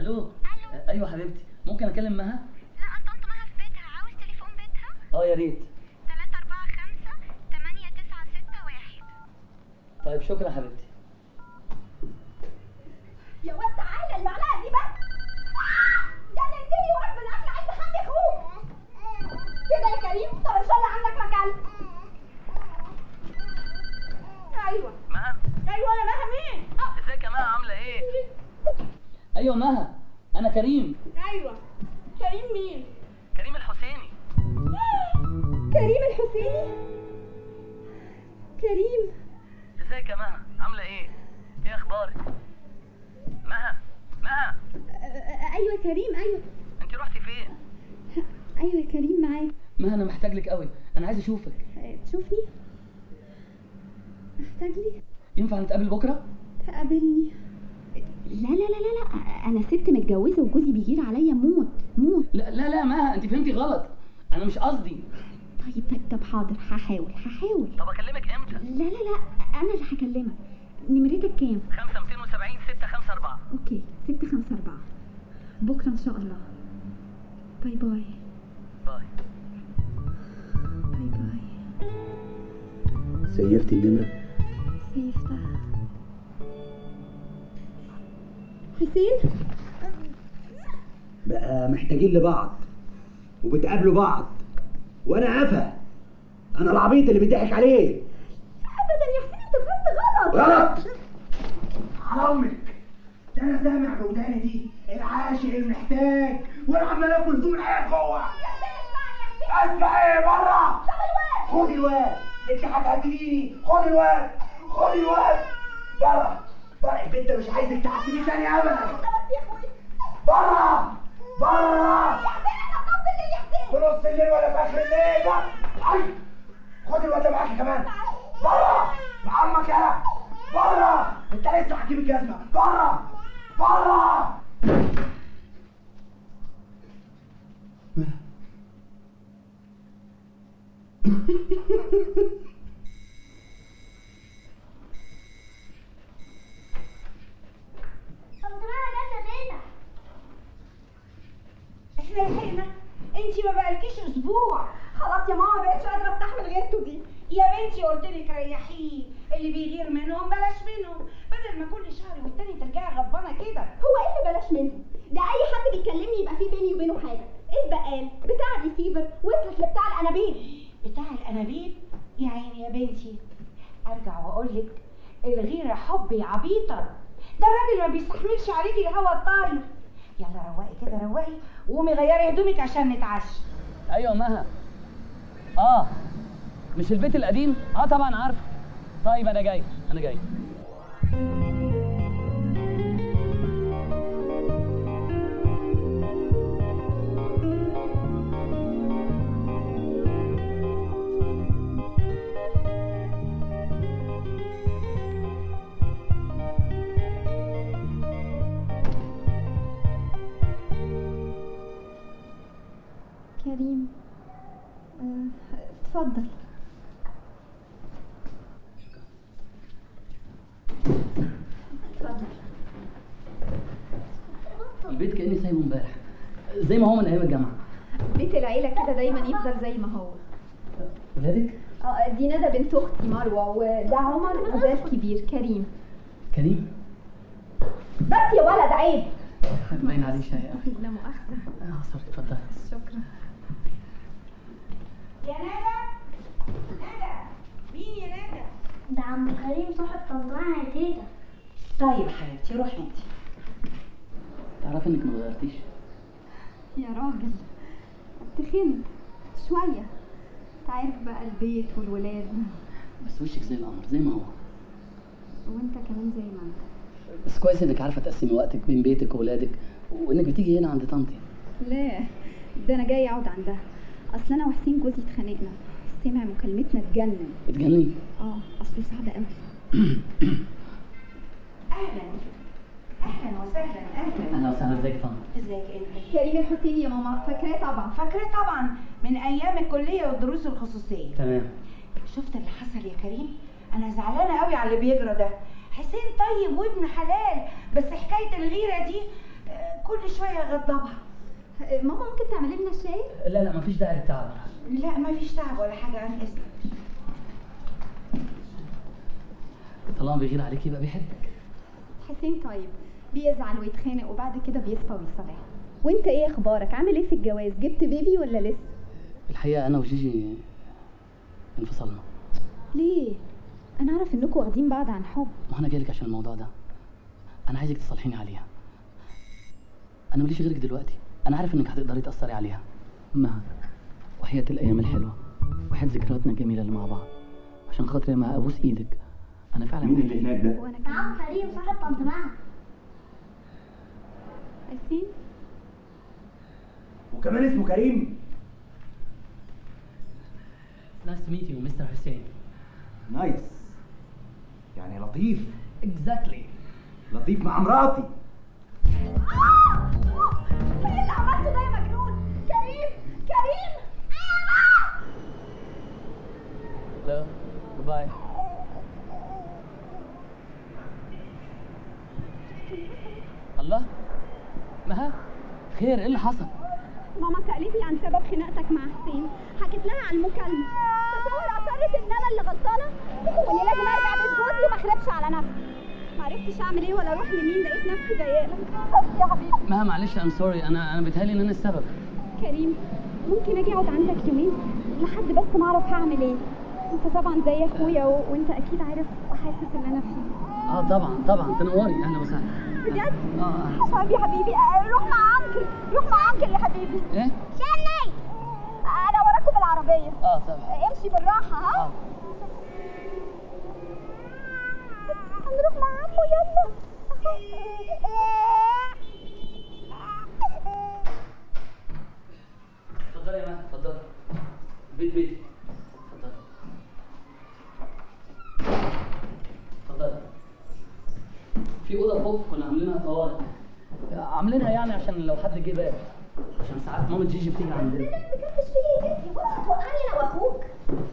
الو الو ايوه حبيبتي ممكن اكلم مها لا طنط مها في بيتها عاوز تليفون بيتها اه يا ريت 3 4 5 8 9 6 1 طيب شكرا حبيبتي يا واد تعالى المعلقه دي بس جننتني وراك بالاكل عايز اخلي اخوك كده يا كريم طب ان شاء الله عندك مكان ايوه مها ايوه انا مها مين ازيك يا مها عامله ايه ايوه مها انا كريم ايوه كريم مين كريم الحسيني كريم الحسيني كريم ازيك يا مها عامله ايه ايه اخبارك مها مها ايوه كريم ايوه انت رحتي فين ايوه كريم معاك مها انا محتاج لك قوي انا عايز اشوفك تشوفني محتاج لي ينفع نتقابل بكره تقابلني لا لا لا لا لا انا ست متجوزه وجوزي بيغير عليا موت موت لا لا لا مها انت فهمتي غلط انا مش قصدي طيب طيب طب حاضر هحاول هحاول طب اكلمك امتى لا لا لا انا اللي هكلمك نمرتك كام 5 270 6 5 4 اوكي ستة خمسة أربعة بكرة إن شاء الله باي باي باي باي باي سيفتي النمرة سيفتها حسين بقى محتاجين لبعض وبتقابلوا بعض وانا عفا انا العبيط اللي بيضحك عليه أبدا يا حسين أنت فهمت غلط غلط على امك ده انا سامع بوداني دي العاشق المحتاج وانا عمال اكل هدوم العيال جوه اسمع ايه بره خد الواد انت هتهديني خد الواد خد الواد بره بره البنت مش عايزك تعديني تاني ابدا بره بره في نص الليل ولا في اخر الليل بره أي. خد الواد ده معاك كمان بره مع عمك يلا بره انت لسه هتجيب الجزمه بره بره طنط مها جت تيتا احنا لحقنا انتي ما بقالكيش اسبوع خلاص يا ماما بقتش قادره استحمل غيرته دي يا بنتي قلت لك ريحيه اللي بيغير منهم بلاش منهم بدل ما كل شهر والتاني ترجعي غضبانه كده هو ايه اللي بلاش منه ده اي حد بيكلمني يبقى في بيني وبينه حاجه البقال بتاع الريسيفر وصلت لبتاع الانابيب بتاع الانابيب يا عيني يا بنتي ارجع واقول لك الغيره حب يا عبيطه ده الراجل ما بيستحملش عليكي الهوا الطاير يلا روقي كده روقي وقومي غيري هدومك عشان نتعشى ايوه مها اه مش البيت القديم اه طبعا عارف طيب انا جاي انا جاي كريم آه، اتفضل اتفضل البيت كاني سايبه امبارح زي ما هو من ايام الجامعه بيت العيله كده دايما يفضل زي ما هو ولادك اه دي ندى بنت اختي مروه وده عمر وده الكبير كريم كريم بس يا ولد عيب باين عليه شيء لا مؤاخذه اه سوري اتفضل شكرا يا ندى ندى مين يا ندى ده عم كريم صاحب طنط مها يا تيتا طيب حبيبتي روحي انت تعرفي انك ما اتغيرتيش يا راجل تخنت شويه تعرف بقى البيت والولاد بس وشك زي القمر زي ما هو وانت كمان زي ما انت بس كويس انك عارفه تقسمي وقتك بين بيتك وولادك وانك بتيجي هنا عند طنطي لا ده انا جاي اقعد عندها اصل انا وحسين جوزي اتخانقنا سمع مكالمتنا اتجنن اتجنني اه اصله صعب قوي اهلا اهلا وسهلا اهلا اهلا وسهلا ازيك طنط ازيك انت كريم الحسيني يا ماما فاكراه طبعا فاكراه طبعا من ايام الكليه والدروس الخصوصيه تمام شفت اللي حصل يا كريم انا زعلانه قوي على اللي بيجرى ده حسين طيب وابن حلال بس حكايه الغيره دي آه، كل شويه اغضبها آه، ماما ممكن تعملي لنا شاي لا لا مفيش داعي للتعب لا ما فيش تعب ولا حاجه عن اذنك طالما بيغير عليك يبقى بيحبك حسين طيب بيزعل ويتخانق وبعد كده بيصفى ويصالح وانت ايه اخبارك عامل ايه في الجواز جبت بيبي ولا لسه الحقيقه انا وجيجي انفصلنا ليه انا اعرف انكم واخدين بعض عن حب ما انا جايلك عشان الموضوع ده انا عايزك تصالحيني عليها انا ماليش غيرك دلوقتي انا عارف انك هتقدري تاثري عليها مها وحياة الايام الحلوه وحياة ذكرياتنا الجميله اللي مع بعض عشان خاطري ما ابوس ايدك انا فعلا مين اللي هناك ده؟ وانا كمان عم كريم صاحب طنط مها حسين وكمان اسمه كريم نايس تو ميت يو مستر حسين نايس يعني لطيف اكزاكتلي لطيف مع مراتي ايه اللي عملته ده يا مجنون كريم كريم لا باي الله مها خير ايه اللي حصل ماما سألتني عن سبب خناقتك مع حسين حكيت لها عن المكالمة تصور أصرت إن أنا اللي غلطانة وإني لازم أرجع بيت جوزي وما أخربش على نفسي معرفتش أعمل إيه ولا أروح لمين لقيت نفسي ضايقة بس يا حبيبي مها معلش ام سوري انا انا بيتهيألي ان انا السبب كريم ممكن أجي أقعد عندك يومين لحد بس ما أعرف هعمل إيه أنت طبعا زي أخويا و... وأنت أكيد عارف وحاسس اللي أنا فيه اه طبعا طبعا تنوري اهلا وسهلا بجد؟ اه آه. حبيبي حبيبي آه، روح مع أنكل روح مع أنكل يا حبيبي ايه شني أنا وراكم بالعربية اه طبعا امشي بالراحة ها اه هنروح مع عمو يلا اتفضلي يا مها اتفضلي بيت بيتي اتفضلي اتفضلي في اوضه فوق كنا عاملينها طوارئ عاملينها يعني عشان لو حد جه باب عشان ساعات مامة جيجي بتيجي عندنا بتكفش فيه ايه بص هتوقعني انا واخوك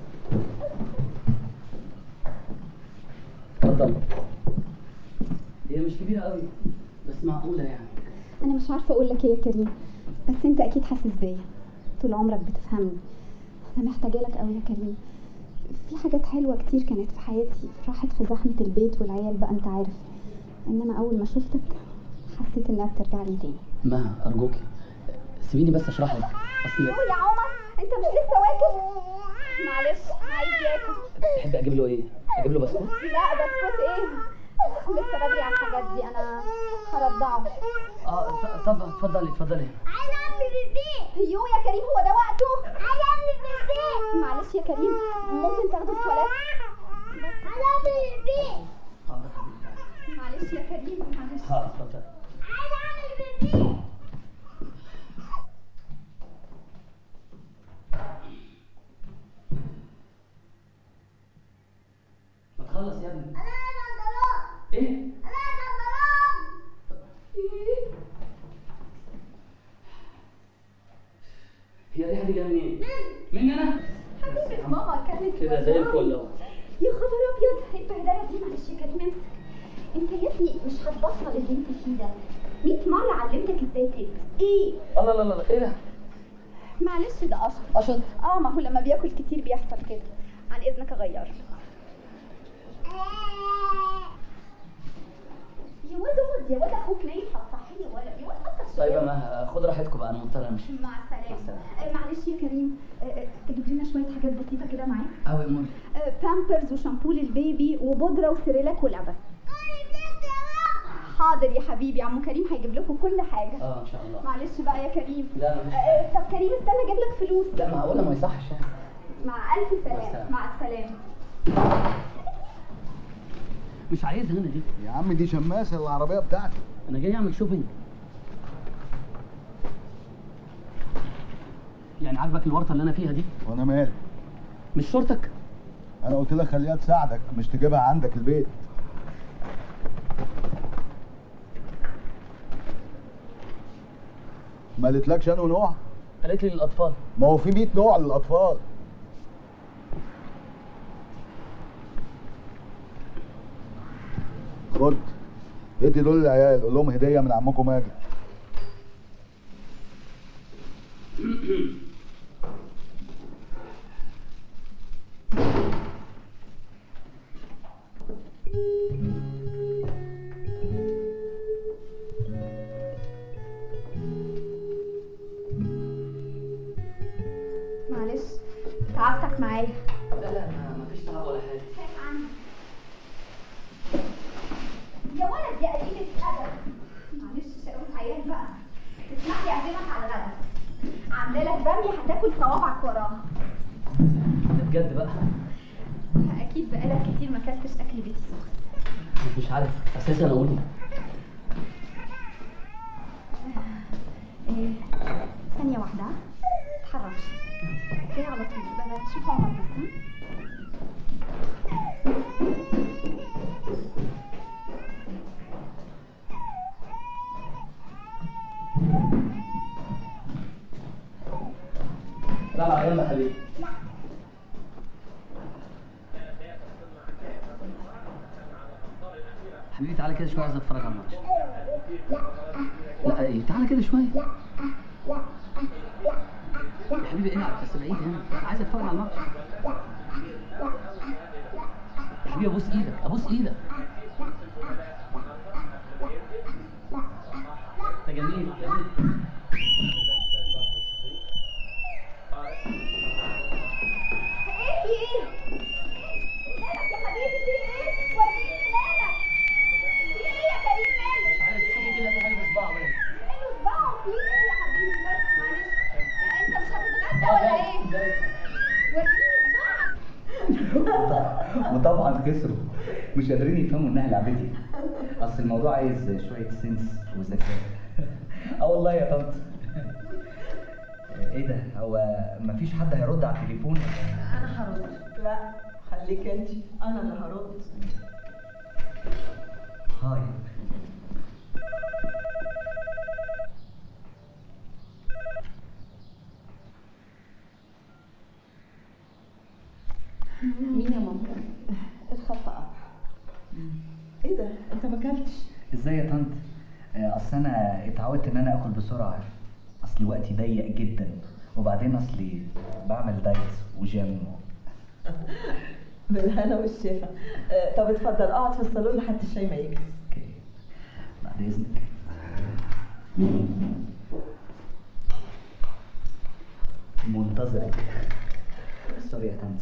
اتفضل هي مش كبيره قوي بس معقوله يعني انا مش عارفه اقول لك ايه يا كريم بس انت اكيد حاسس بيا طول عمرك بتفهمني انا محتاجه لك قوي يا كريم في حاجات حلوه كتير كانت في حياتي راحت في زحمه البيت والعيال بقى انت عارف انما اول ما شفتك حسيت انها بترجع لي تاني مها ارجوكي سيبيني بس اشرح لك اصل يا عمر انت مش لسه واكل معلش عايز ياكل تحب اجيب له ايه اجيب له بسكوت لا بسكوت ايه لسه بدري على الحاجات دي انا هرضعه اه ط- طب اتفضلي اتفضلي عايز اعمل بيبي يو يا كريم هو ده وقته عايز اعمل بيبي معلش يا كريم ممكن تاخده التواليت عايز اعمل بيبي حاضر حبيبي تعالي. معلش يا كريم معلش حاضر اتفضلي عايز اعمل بيبي ما تخلص يا ابني انا عايز بنطلون ايه انا عايز بنطلون هي الريحه دي جايه منين مني انا حبيبة ماما كانت كده زي الفل اهو يا خبر ابيض البهدله دي معلش يا كريم امسك انت يا ابني مش هتبطل اللي انت فيه ده 100 مره علمتك ازاي تلبس ايه الله لا لا لا ايه ده معلش ده قشط قشط اه ما هو لما بياكل كتير بيحصل كده عن اذنك اغير يا واد اقعد يا واد اخوك نايم هتصحيه ولا يا واد قطع طيب شوية. يا مها خد راحتكم بقى انا مضطر امشي مع السلامه السلامة. آه، معلش يا كريم آه، آه، تجيب لنا شويه حاجات بسيطه كده معاك قوي اموري آه، بامبرز وشامبو للبيبي وبودره وسيريلاك ولبن حاضر يا حبيبي عمو كريم هيجيب لكم كل حاجه اه ان شاء الله معلش بقى يا كريم لا مفيش آه، آه، طب كريم استنى اجيب لك فلوس لا معقوله ما يصحش يعني مع الف مع سلامه السلامة. مع السلامه مش عايزها انا دي يا عم دي شماسه العربيه بتاعتي انا جاي اعمل شوبينج يعني عاجبك الورطه اللي انا فيها دي وانا مالي مش شورتك انا قلت لك خليها تساعدك مش تجيبها عندك البيت ما قالتلكش انه نوع قالت لي للاطفال ما هو في 100 نوع للاطفال خد ادي دول للعيال قول لهم هديه من عمكم ماجد يا قليلة الأدب معلش شقاوة عيال بقى تسمح لي أعزمك على الغدا عاملة لك بامية هتاكل صوابعك وراها ده بجد بقى أكيد بقالك كتير ما أكلتش أكل بيتي سخن مش عارف اساسا اقول إيه. إيه ثانية واحدة ها؟ متتحركش جاي على طول بقى شوف عمر بس ها؟ لا لا يلا يا حبيبي حبيبي تعالى كده شويه عايز اتفرج على الماتش لا ايه تعالى كده شويه يا حبيبي العب بس بعيد هنا عايز اتفرج على الماتش يا حبيبي ابوس ايدك ابوس ايدك ده جميل جميل ايه في ايه؟ مالك يا حبيبي في ايه؟ وريني مالك في ايه يا كريم مالك؟ مش عارف شوفي كده في حاجه في صباعه باين ماله صباعه في ايه يا حبيبي بس معلش انت مش هتتغدى ولا ايه؟ وريني صباعك وطبعا خسروا مش قادرين يفهموا انها لعبتي اصل الموضوع عايز شويه سنس وذكاء اه والله يا طنط ايه ده هو مفيش حد هيرد على التليفون انا هرد لا خليك انت انا اللي هرد هاي مين يا ماما الخط قطع ايه ده انت ما اكلتش ازاي يا طنط آه، اصل انا اتعودت ان انا اكل بسرعه اصل وقتي ضيق جدا وبعدين اصلي بعمل دايت وجيم بالهنا والشفا آه، طب اتفضل اقعد في الصالون لحد الشاي ما يجهز اوكي بعد اذنك منتظرك سوري يا طنط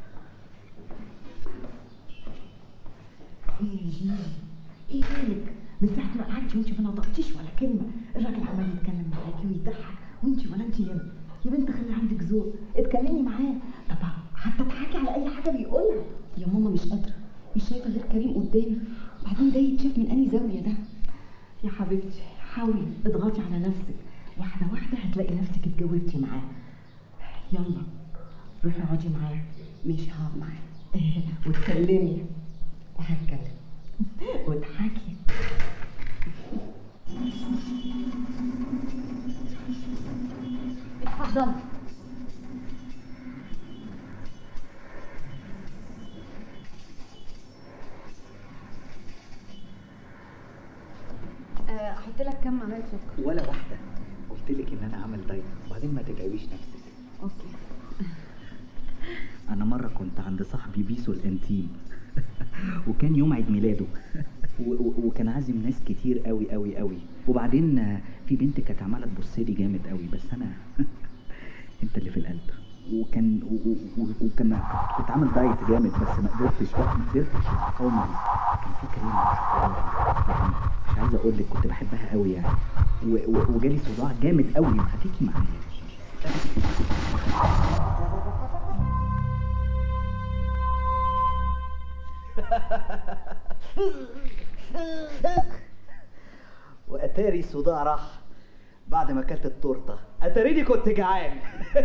ايه يا جيجي ايه مالك من ساعه ما قعدتي وانت ما نطقتيش ولا كلمه الراجل عمال يتكلم معاكي ويضحك وانت ولا انت يا يا بنت خلي عندك ذوق اتكلمي معاه طب حتى تضحكي على اي حاجه بيقولها يا ماما مش قادرة مش شايفة غير كريم قدامي بعدين ده يتشاف من أنهي زاوية ده يا حبيبتي حاولي اضغطي على نفسك واحده واحده هتلاقي نفسك اتجوزتي معاه يلا روحي اقعدي معاه ماشي هقعد معاه إيه، واتكلمي وهتكلم واضحكي اتفضل آه، أحط لك كام معلقة سكر ولا واحده قلت لك ان انا عامل دايت وبعدين ما تتعبيش نفسك أوكي انا مره كنت عند صاحبي بيسو الانتيم وكان يوم عيد ميلاده و- و- وكان عازم ناس كتير قوي قوي قوي وبعدين آه، في بنت كانت عماله تبص لي جامد قوي بس انا انت اللي في القلب وكان و- و- و- وكان كنت عامل دايت جامد بس ما قدرتش بقى ما قدرتش اقاوم كان في كريم يعني مش عايز اقول لك كنت بحبها قوي يعني و- و- وجالي صداع جامد قوي هتيجي معايا واتاري صداع راح بعد ما اكلت التورته اتاريني كنت جعان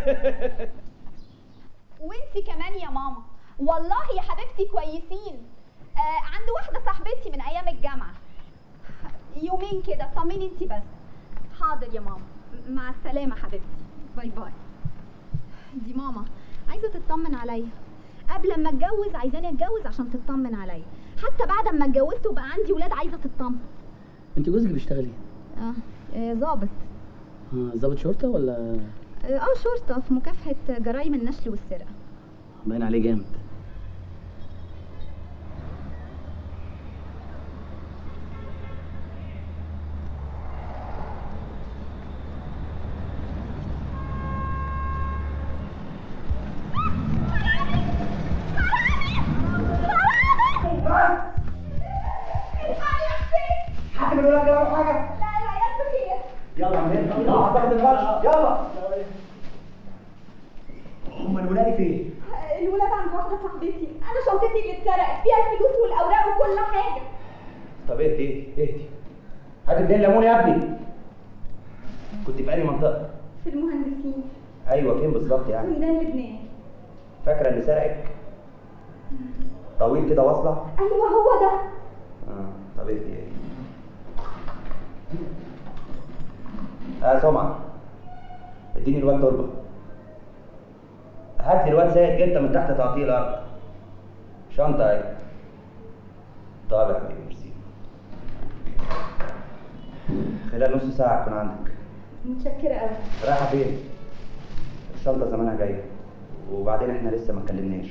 وانتي كمان يا ماما والله يا حبيبتي كويسين آه عندي واحدة صاحبتي من أيام الجامعة يومين كده طمني انتي بس حاضر يا ماما مع السلامة حبيبتي باي باي دي ماما عايزة تطمن عليا قبل ما اتجوز عايزاني اتجوز عشان تطمن عليا حتى بعد ما اتجوزت وبقى عندي ولاد عايزة تطمن انت جوزك بيشتغل ايه؟ اه آه، ظابط آه، ضابط شرطه ولا اه آه، شرطة في مكافحة جرائم النشل والسرقة باين عليه جامد حد من الولاد جرى حاجه لا العيال بخير يلا يا عماد يلا حضرت الماتش يلا هم الولاد فين الولاد عند واحده صاحبتي انا شنطتي اللي اتسرقت فيها الفلوس والاوراق وكل حاجه طب اهدي اهدي هات اتنين ليمون يا ابني كنت في انهي منطقه في المهندسين ايوه فين بالظبط يعني ميدان لبنان فاكره اللي سرقك طويل كده واصله ايوه هو ده اه طب اهدي اهدي اه سمعة اديني الواد تربة هات لي الواد سيد جدا من تحت تعطيه الارض شنطة اهي طب يا حبيبي ميرسي خلال نص ساعة أكون عندك متشكره قوي رايحة فين؟ الشنطة زمانها جاية وبعدين احنا لسه ما اتكلمناش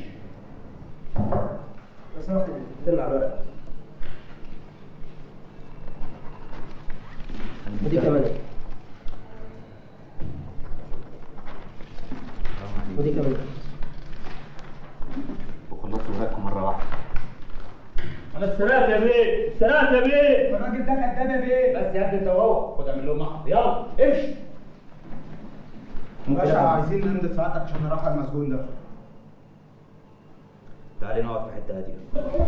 لو سمحت طلع الورق ودي كمان ودي كمان وخلصوا ورقكم مرة واحدة انا سرقت يا بيه سرقت يا بيه الراجل ده كداب يا بيه بس يا ابني انت وهو خد اعمل لهم محضر يلا امشي ممكن باشا أفهم؟ عايزين نمضي ساعتك عشان نروح على المسجون ده تعالي نقعد في حتة هادية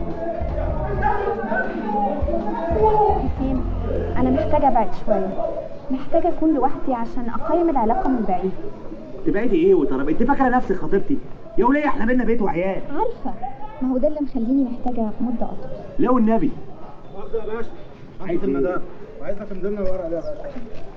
حسين انا محتاجه ابعد شويه محتاجه اكون لوحدي عشان اقيم العلاقه من بعيد تبعدي ايه وترى انت فاكرة نفسك خطيبتي يا وليه احنا بينا بيت وعيال عارفه ما هو ده اللي مخليني محتاجه مده اطول لا والنبي مؤاخذة يا باشا عايز المدام وعايزها تمضي لنا الورق ده يا باشا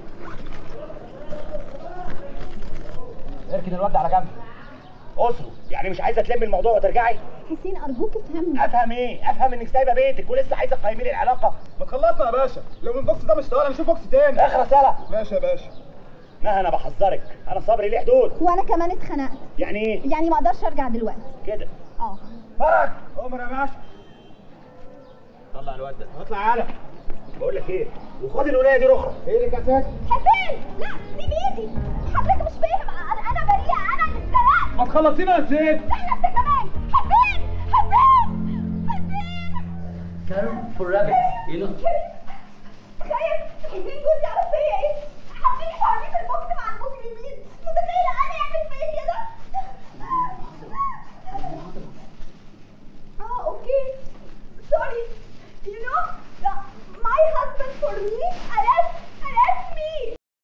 اركن الواد على جنب اسره يعني مش عايزه تلمي الموضوع وترجعي حسين ارجوك افهمني افهم ايه افهم انك سايبه بيتك ولسه عايزه تقيمي لي العلاقه ما تخلصنا يا باشا لو من البوكس ده مش طالع نشوف بوكس تاني اخر رساله ماشي يا باشا ما انا بحذرك انا صبري ليه حدود وانا كمان اتخنقت يعني ايه يعني ما اقدرش ارجع دلوقتي كده اه فرج عمر يا باشا طلع الواد ده اطلع يالا بقول لك ايه وخد الولايه دي رخره ايه اللي كاسات حسين لا سيب ايدي حضرتك مش فاهم انا انا بريئه انا اللي اتسرقت ما تخلصينا يا زيد استنى انت كمان حسين حسين حسين كارم فور رابت يو نو شايف حسين جوزي